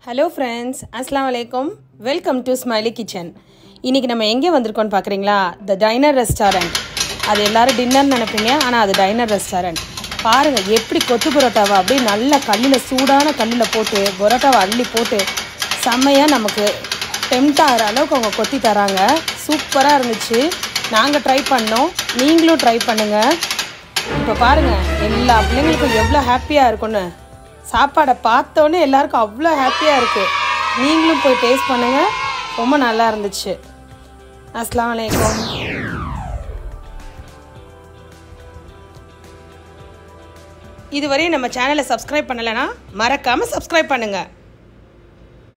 hello friends அஸ்லாம் வலைக்கம் welcome to smiley kitchen இன்றைக்கி நம்ம எங்கே வந்திருக்கோம்னு பார்க்குறீங்களா த டைனர் ரெஸ்டாரண்ட் அது எல்லாரும் டின்னர் நினைப்பீங்க ஆனால் அது டைனர் ரெஸ்டாரண்ட் பாருங்கள் எப்படி கொத்து பரோட்டாவை அப்படியே நல்ல கல்லில் சூடான கல்லில் போட்டு பரோட்டாவை அள்ளி போட்டு செம்மையாக நமக்கு டெம்ட் ஆகிற அளவுக்கு அவங்க கொத்தி தராங்க சூப்பராக இருந்துச்சு நாங்கள் ட்ரை பண்ணோம் நீங்களும் ட்ரை பண்ணுங்கள் இப்போ பாருங்கள் எல்லா பிள்ளைங்களுக்கும் எவ்வளோ ஹாப்பியாக இருக்கும்னு சாப்பாடை பார்த்தோன்னே எல்லாருக்கும் அவ்வளோ ஹாப்பியாக இருக்குது நீங்களும் போய் டேஸ்ட் பண்ணுங்கள் ரொம்ப நல்லா இருந்துச்சு அஸ்லாம் வலைக்கம் இதுவரையும் நம்ம சேனலை சப்ஸ்கிரைப் பண்ணலைன்னா மறக்காமல் சப்ஸ்கிரைப் பண்ணுங்கள்